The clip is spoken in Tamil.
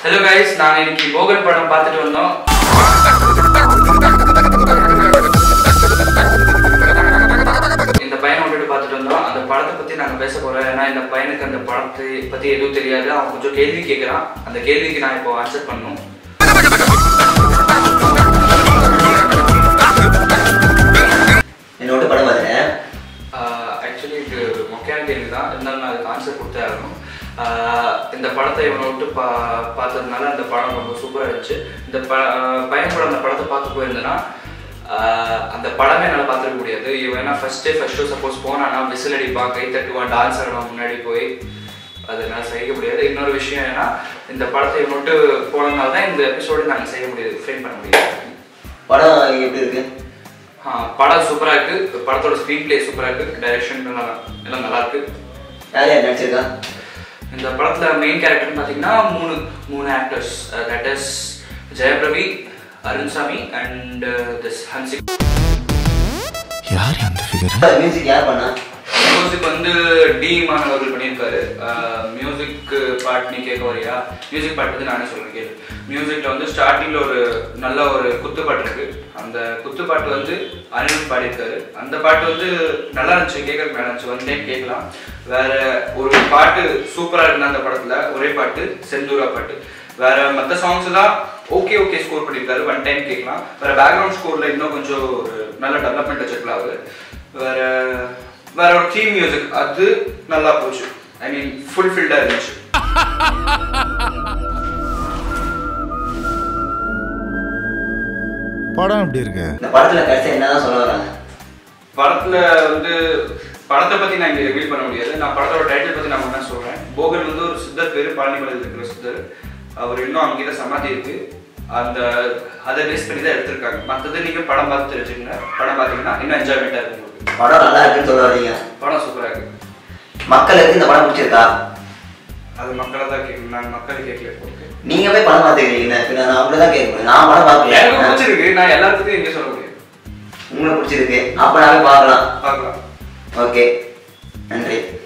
ஹலோ கைஸ் நாங்கள் இன்னைக்கு போகன் படம் பார்த்துட்டு வந்தோம் இந்த பையனை விட்டுட்டு பார்த்துட்டு வந்தோம் அந்த படத்தை பற்றி நாங்கள் பேச போகிறோம் ஏன்னா இந்த பையனுக்கு அந்த படத்தை பற்றி எதுவும் தெரியாது அவன் கொஞ்சம் கேள்வி கேட்குறான் அந்த கேள்விக்கு நான் இப்போ ஆன்சர் பண்ணணும் என்னோட படம் பார்த்தேன் ஆக்சுவலி இது ஒரு மொக்கையான கேள்வி தான் இருந்தாலும் நான் அதுக்கு ஆன்சர் கொடுத்தே ஆகணும் ஆஹ் இந்த படத்தை இவனை விட்டு பா பார்த்ததுனால அந்த படம் ரொம்ப சூப்பராக இருந்துச்சு இந்த ப ஆஹ் பையன் கூட அந்த படத்தை பார்க்க போயிருந்தேன்னா ஆஹ் அந்த படமே என்னால் பார்த்துருக்க முடியாது இவன் ஏன்னா first day first show suppose போனானா விசில் அடிப்பான் கை தட்டுவான் டான்ஸ் ஆடுவான் முன்னாடி போய் அது என்னால் செய்ய முடியாது இன்னொரு விஷயம் என்னன்னா இந்த படத்தை இவன் விட்டு போனதுனால தான் இந்த எபிசோடு நாங்கள் செய்ய முடியாது ஃப்ரேம் பண்ண முடியாது படம் எப்படி இருக்கு ஆ, படம் சூப்பராக இருக்கு படத்தோட ஸ்க்ரீன் பிளே சூப்பராக இருக்கு டைரக்ஷன் எல்லாம் எல்லாம் நல்லா இருக்கு யார் யார் நடிச்சிருக்கா இந்த படத்தில் மெயின் கேரக்டர்னு பார்த்தீங்கன்னா மூணு மூணு actors that is Jayamravi Arvindswami and this Hansika யார் அந்த ஃபிகர் மியூசிக் யார் பண்ணா மியூசிக் வந்து டி மாணவர்கள் அவர்கள் பண்ணியிருக்காரு மியூசிக் பாட் நீ கேட்க வரியா மியூசிக் பாட்டு வந்து நானே சொல்றேன் கேளு மியூசிக்ல வந்து ஸ்டார்டிங்ல ஒரு நல்ல ஒரு குத்துப்பாட்டு இருக்கு அந்த குத்துப்பாட்டு வந்து அனிருத் பாடியிருக்காரு அந்த பாட்டு வந்து நல்லா இருந்துச்சு கேட்கறதுக்கு நல்லா இருந்துச்சு ஒன் டைம் கேட்கலாம் வேற ஒரு பாட்டு சூப்பரா இருந்தா அந்த படத்துல ஒரே பாட்டு செந்தூரா பாட்டு வேற மற்ற சாங்ஸ் எல்லாம் ஓகே ஓகே ஸ்கோர் பண்ணியிருக்காரு ஒன் டைம் கேட்கலாம் வேற பேக்ரவுண்ட் ஸ்கோர்ல இன்னும் கொஞ்சம் ஒரு நல்ல டெவலப்மெண்ட் வச்சிருக்கலாம் அவரு வேற வேற ஒரு தீம் மியூசிக் அது நல்லா போச்சு ஐ மீன் ஃபுல்ஃபில்டாக இருந்துச்சு படம் எப்படி இருக்கு இந்த படத்துல கடைசியா என்னதான் சொல்ல வராங்க படத்துல வந்து படத்தை பத்தி நான் இங்க ரிவீல் பண்ண முடியாது நான் படத்தோட டைட்டில் பத்தி நான் என்ன சொல்றேன் போகன் வந்து ஒரு சித்தர் பேரு பழனிமலையில் இருக்கிற சித்தர் அவர் இன்னும் அங்கேயே சமாதி இருக்கு அந்த அதை பேஸ் பண்ணி தான் எடுத்திருக்காங்க மற்றது நீங்க படம் பார்த்து தெரிஞ்சுக்கங்க படம் பார்த்தீங்கன்னா இன்னும் என்ஜாய்மெண்ட்டாக இருக்கும் உங்களுக்கு படம் நல்லா இருக்குன்னு சொல்ல வரீங்க படம் சூப்பராக இருக்கு மக்களுக்கு இந்த படம் பிடிச்சிருக்கா அது மக்களை தான் கேட்கணும் நான் மக்களை கேட்கல இப்போ நீங்க போய் படம் பார்த்துக்கிறீங்க பின்ன நான் அப்படிதான் கேட்க முடியும் நான் படம் எனக்கு பார்க்கல பிடிச்சிருக்கு நான் எல்லாத்துக்கும் எங்கே சொல்ல முடியும் உங்களுக்கு பிடிச்சிருக்கு அப்ப நாங்க பார்க்கலாம் பார்க்கலாம் ஓகே நன்றி